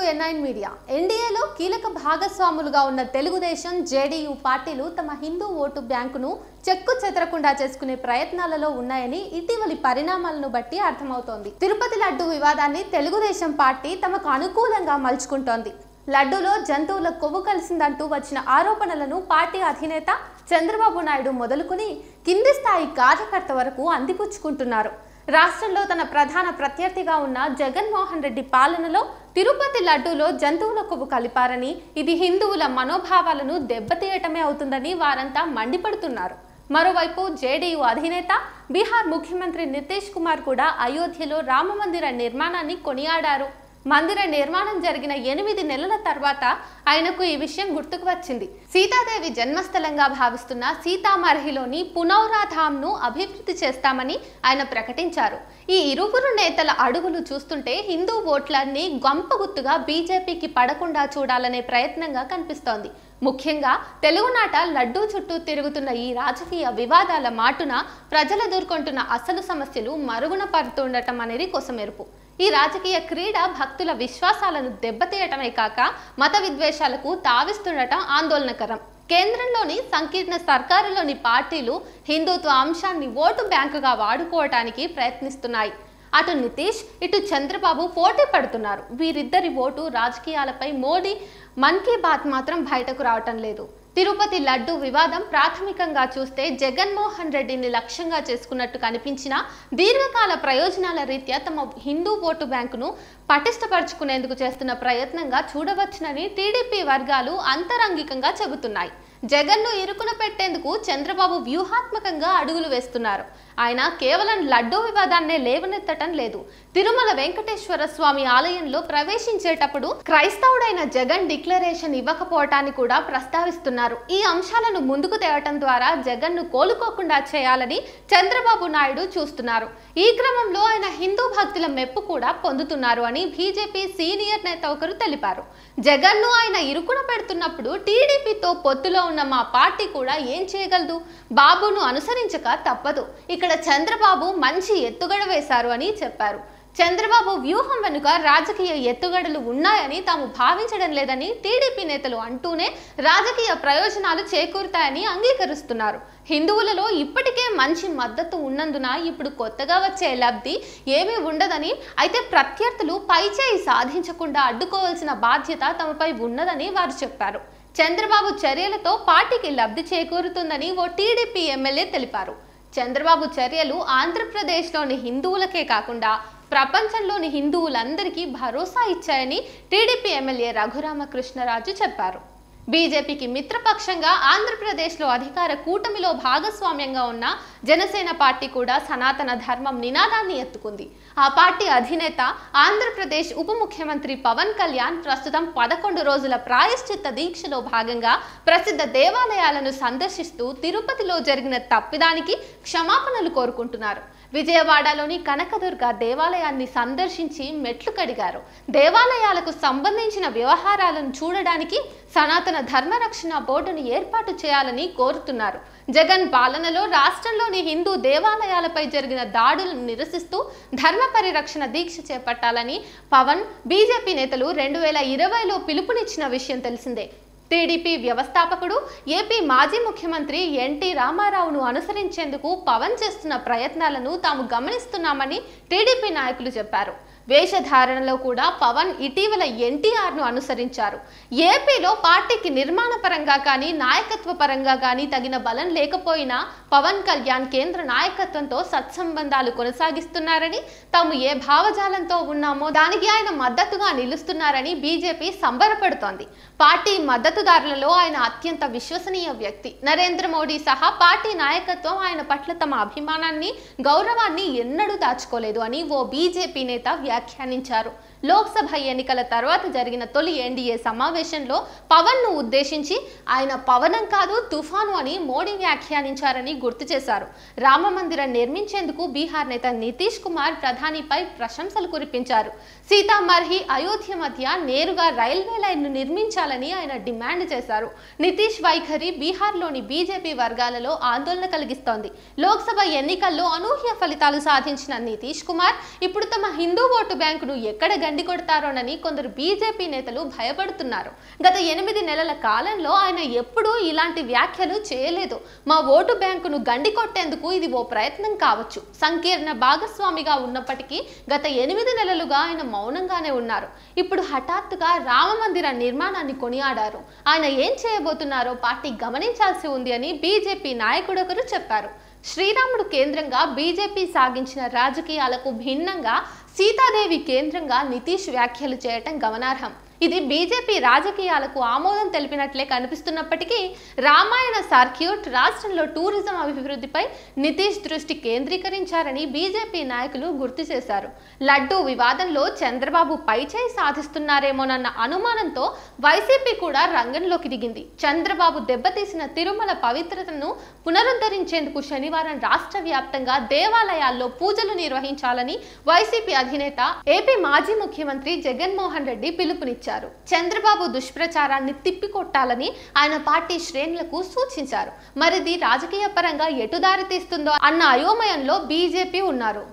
NIN media ఎన్డీఏలో కీలక భాగస్వాములుగా ఉన్న తెలుగుదేశం జేడీయూ పార్టీలు తమ హిందూ ఓటు బ్యాంకును చెక్కు చెదరకుండా చేసుకునే ప్రయత్నాలలో ఉన్నాయని ఇటీవలి పరిణామాలను బట్టి అర్థమవుతోంది తిరుపతి లడ్డు వివాదాన్ని తెలుగుదేశం పార్టీ తమకు అనుకూలంగా మలుచుకుంటోంది లడ్డూలో జంతువుల కొవ్వు కలిసిందంటూ వచ్చిన ఆరోపణలను పార్టీ అధినేత చంద్రబాబు నాయుడు మొదలుకుని కింది స్థాయి కార్యకర్త వరకు అందిపుచ్చుకుంటున్నారు రాష్ట్రంలో తన ప్రధాన ప్రత్యర్థిగా ఉన్న జగన్మోహన్ రెడ్డి పాలనలో తిరుపతి లడ్డూలో జంతువుల కొవ్వు కలిపారని ఇది హిందువుల మనోభావాలను దెబ్బతీయటమే అవుతుందని వారంతా మండిపడుతున్నారు మరోవైపు జేడీయూ అధినేత బీహార్ ముఖ్యమంత్రి నితీష్ కుమార్ కూడా అయోధ్యలో రామమందిర నిర్మాణాన్ని కొనియాడారు మందిర నిర్మాణం జరిగిన ఎనిమిది నెలల తర్వాత ఆయనకు ఈ విషయం గుర్తుకు వచ్చింది సీతాదేవి జన్మస్థలంగా భావిస్తున్న సీతామర్హిలోని పునౌరాధామ్ను అభివృద్ధి చేస్తామని ఆయన ప్రకటించారు ఈ ఇరువురు నేతల అడుగులు చూస్తుంటే హిందూ ఓట్లన్నీ గొంపగుత్తుగా బీజేపీకి పడకుండా చూడాలనే ప్రయత్నంగా కనిపిస్తోంది ముఖ్యంగా తెలుగునాట లడ్డూ చుట్టూ తిరుగుతున్న ఈ రాజకీయ వివాదాల మాటున ప్రజలు ఎదుర్కొంటున్న అసలు సమస్యలు మరుగున పడుతుండటం అనేది కొసమెరుపు ఈ రాజకీయ క్రీడ భక్తుల విశ్వాసాలను దెబ్బతీయటమే కాక మత విద్వేషాలకు తావిస్తుండటం ఆందోళనకరం కేంద్రంలోని సంకీర్ణ సర్కారులోని పార్టీలు హిందుత్వ అంశాన్ని ఓటు బ్యాంకుగా వాడుకోవటానికి ప్రయత్నిస్తున్నాయి అటు నితీష్ ఇటు చంద్రబాబు పోటీ పడుతున్నారు వీరిద్దరి ఓటు రాజకీయాలపై మోడీ మన్ కీ బాత్ మాత్రం బయటకు రావటం లేదు తిరుపతి లడ్డు వివాదం ప్రాథమికంగా చూస్తే జగన్మోహన్ రెడ్డిని లక్ష్యంగా చేసుకున్నట్టు కనిపించిన దీర్ఘకాల ప్రయోజనాల రీత్యా తమ హిందూ ఓటు బ్యాంకును పటిష్టపరుచుకునేందుకు చేస్తున్న ప్రయత్నంగా చూడవచ్చునని టీడీపీ వర్గాలు అంతరంగికంగా చెబుతున్నాయి జగన్ను ఇరుకున పెట్టేందుకు చంద్రబాబు వ్యూహాత్మకంగా అడుగులు వేస్తున్నారు ఆయన కేవలం లడ్డూ వివాదాన్నే లేవనెత్తటం లేదు తిరుమల వెంకటేశ్వర స్వామి ఆలయంలో ప్రవేశించేటప్పుడు క్రైస్తవుడైన జగన్ డిక్లరేషన్ ఇవ్వకపోవటాన్ని కూడా ప్రస్తావిస్తున్నారు ఈ అంశాలను ముందుకు తేవటం ద్వారా జగన్ను కోలుకోకుండా చేయాలని చంద్రబాబు నాయుడు చూస్తున్నారు ఈ క్రమంలో ఆయన హిందూ భక్తుల మెప్పు కూడా పొందుతున్నారు అని బీజేపీ సీనియర్ నేత ఒకరు తెలిపారు జగన్ను ఆయన ఇరుకున పెడుతున్నప్పుడు టీడీపీతో పొత్తులో ఉన్న మా పార్టీ కూడా ఏం చేయగలదు బాబును అనుసరించక తప్పదు ఇక్కడ చంద్రబాబు మంచి ఎత్తుగడ వేశారు అని చెప్పారు చంద్రబాబు వ్యూహం వెనుక రాజకీయ ఎత్తుగడలు ఉన్నాయని తాము భావించడం లేదని టీడీపీ నేతలు అంటూనే రాజకీయ ప్రయోజనాలు చేకూరుతాయని అంగీకరిస్తున్నారు హిందువులలో ఇప్పటికే మంచి మద్దతు ఉన్నందున ఇప్పుడు కొత్తగా వచ్చే లబ్ధి ఏమీ ఉండదని అయితే ప్రత్యర్థులు పైచేయి సాధించకుండా అడ్డుకోవాల్సిన బాధ్యత తమపై ఉన్నదని వారు చెప్పారు చంద్రబాబు చర్యలతో పార్టీకి లబ్ధి చేకూరుతుందని ఓ టీడీపీ ఎమ్మెల్యే తెలిపారు చంద్రబాబు చర్యలు ఆంధ్రప్రదేశ్లోని హిందువులకే కాకుండా ప్రపంచంలోని హిందువులందరికీ భరోసా ఇచ్చాయని టీడీపీ ఎమ్మెల్యే రఘురామకృష్ణరాజు చెప్పారు బీజేపీకి మిత్రపక్షంగా ఆంధ్రప్రదేశ్లో అధికార కూటమిలో భాగస్వామ్యంగా ఉన్న జనసేన పార్టీ కూడా సనాతన ధర్మం నినాదాన్ని ఎత్తుకుంది ఆ పార్టీ అధినేత ఆంధ్రప్రదేశ్ ఉప ముఖ్యమంత్రి పవన్ కళ్యాణ్ ప్రస్తుతం పదకొండు రోజుల ప్రాయశ్చిత్త దీక్షలో భాగంగా ప్రసిద్ధ దేవాలయాలను సందర్శిస్తూ తిరుపతిలో జరిగిన తప్పిదానికి క్షమాపణలు కోరుకుంటున్నారు విజయవాడలోని కనకదుర్గ దేవాలయాన్ని సందర్శించి మెట్లు కడిగారు దేవాలయాలకు సంబంధించిన వ్యవహారాలను చూడడానికి సనాతన ధర్మరక్షణ బోర్డును ఏర్పాటు చేయాలని కోరుతున్నారు జగన్ పాలనలో రాష్ట్రంలోని హిందూ దేవాలయాలపై జరిగిన దాడులను నిరసిస్తూ ధర్మ పరిరక్షణ దీక్ష చేపట్టాలని పవన్ బీజేపీ నేతలు రెండు వేల ఇరవైలో పిలుపునిచ్చిన విషయం తెలిసిందే టీడీపీ వ్యవస్థాపకుడు ఏపీ మాజీ ముఖ్యమంత్రి ఎన్టీ రామారావును అనుసరించేందుకు పవన్ చేస్తున్న ప్రయత్నాలను తాము గమనిస్తున్నామని టీడీపీ నాయకులు చెప్పారు వేషధారణలో కూడా పవన్ ఇటీవల ఎన్టీఆర్ను అనుసరించారు ఏపీలో పార్టీకి నిర్మాణ పరంగా కానీ నాయకత్వ పరంగా కానీ తగిన బలం లేకపోయినా పవన్ కళ్యాణ్ కేంద్ర నాయకత్వంతో సత్సంబంధాలు కొనసాగిస్తున్నారని తాము ఏ భావజాలంతో ఉన్నామో దానికి ఆయన మద్దతుగా నిలుస్తున్నారని బీజేపీ సంబరపడుతోంది పార్టీ మద్దతుదారులలో ఆయన అత్యంత విశ్వసనీయ వ్యక్తి నరేంద్ర మోడీ సహా పార్టీ నాయకత్వం ఆయన పట్ల తమ అభిమానాన్ని గౌరవాన్ని ఎన్నడూ దాచుకోలేదు అని ఓ బీజేపీ నేత వ్యాఖ్యానించారు లోక్సభ ఎన్నికల తర్వాత జరిగిన తొలి ఎన్డీఏ సమావేశంలో పవన్ ను ఉద్దేశించి ఆయన పవనం కాదు తుఫాను అని మోడీ వ్యాఖ్యానించారని గుర్తు చేశారు రామ మందిరం నిర్మించేందుకు బీహార్ నేత నితీష్ కుమార్ ప్రధానిపై ప్రశంసలు కురిపించారు సీతామర్హి అయోధ్య మధ్య నేరుగా రైల్వే లైన్ను నిర్మించాలని ఆయన డిమాండ్ చేశారు నితీష్ వైఖరి బీహార్లోని బీజేపీ వర్గాలలో ఆందోళన కలిగిస్తోంది లోక్సభ ఎన్నికల్లో అనూహ్య ఫలితాలు సాధించిన నితీష్ కుమార్ ఇప్పుడు తమ హిందూ ఓటు బ్యాంకును ఎక్కడ గండి కొడతారోనని కొందరు బీజేపీ నేతలు భయపడుతున్నారు గత ఎనిమిది నెలల కాలంలో ఆయన ఎప్పుడూ ఇలాంటి వ్యాఖ్యలు చేయలేదు మా ఓటు బ్యాంకును గండి కొట్టేందుకు ఇది ఓ ప్రయత్నం కావచ్చు సంకీర్ణ భాగస్వామిగా ఉన్నప్పటికీ గత ఎనిమిది నెలలుగా ఆయన మౌనంగానే ఉన్నారు ఇప్పుడు హఠాత్తుగా రామ మందిర నిర్మాణాన్ని కొనియాడారు ఆయన ఏం చేయబోతున్నారో పార్టీ గమనించాల్సి ఉంది అని బీజేపీ నాయకుడొకరు చెప్పారు శ్రీరాముడు కేంద్రంగా బీజేపీ సాగించిన రాజకీయాలకు భిన్నంగా సీతాదేవి కేంద్రంగా నితీష్ వ్యాఖ్యలు చేయటం గమనార్హం ఇది బీజేపీ రాజకీయాలకు ఆమోదం తెలిపినట్లే కనిపిస్తున్నప్పటికీ రామాయణ సర్క్యూట్ రాష్ట్రంలో టూరిజం అభివృద్ధిపై నితీష్ దృష్టి కేంద్రీకరించారని బీజేపీ నాయకులు గుర్తు చేశారు లడ్డూ వివాదంలో చంద్రబాబు పైచేయి సాధిస్తున్నారేమోనన్న అనుమానంతో వైసీపీ కూడా రంగంలోకి దిగింది చంద్రబాబు దెబ్బతీసిన తిరుమల పవిత్రతను పునరుద్ధరించేందుకు శనివారం రాష్ట్ర వ్యాప్తంగా దేవాలయాల్లో పూజలు నిర్వహించాలని వైసీపీ అధినేత ఏపీ మాజీ ముఖ్యమంత్రి జగన్మోహన్ రెడ్డి పిలుపునిచ్చారు చంద్రబాబు దుష్ప్రచారాన్ని తిప్పికొట్టాలని ఆయన పార్టీ శ్రేణులకు సూచించారు మరిది రాజకీయ పరంగా ఎటు దారి తీస్తుందో అన్న అయోమయంలో బీజేపీ ఉన్నారు